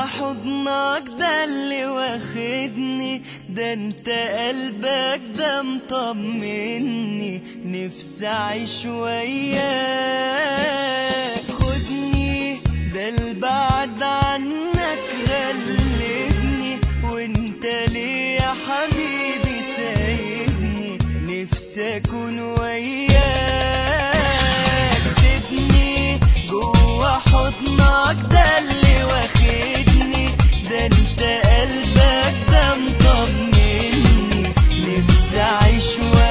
حضنك ده اللي واخدني ده انت قلبك ده مطمني نفسي اعيش وياك خدني ده البعد عنك غلبني وانت ليه يا حبيبي سايبني نفسي اكون وياك سيبني جوا حضنك ده اللي واخدني ده انت قلبك ده مطمني نفسي اعيش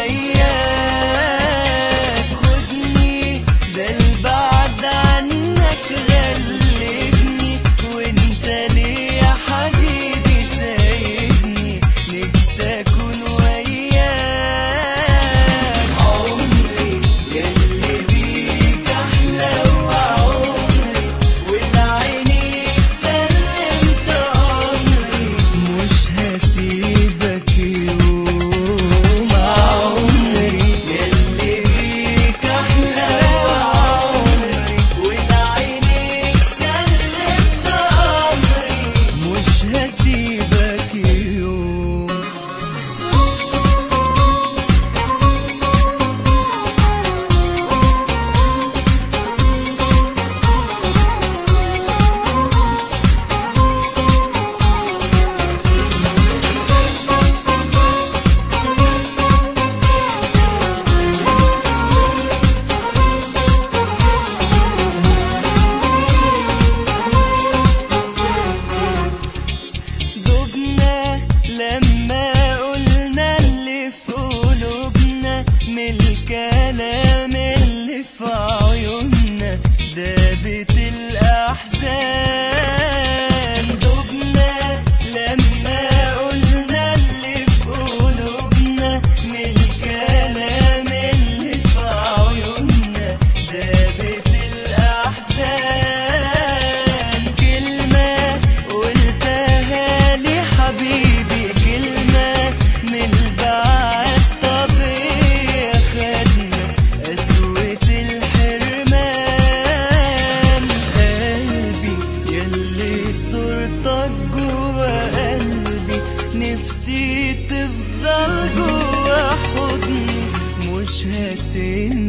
وياك خدني ده البعد عنك غلبني وانت ليه يا حبيبي سايبني نفسي اكون وياك عمري يلي بيك احلى وعمري ولعينيك سلمت امري مش هسيبك يوم عمري يلي بيك احلى وعمري ولعينيك سلمت امري مش هسيبك يوم ذوبنا لما قلنا اللي في قلوبنا من الكلام اللي في عيوننا دابت الأحزان ذوبنا لما قلنا اللي في قلوبنا من الكلام اللي في عيوننا دابت الأحزان كلمة قلتها لي حبيبي كلمة من البعد طبيعي خدنا قسوة الحرمان قلبي يلي صورتك جوا قلبي نفسي تفضل جوا حضني مش هتنسى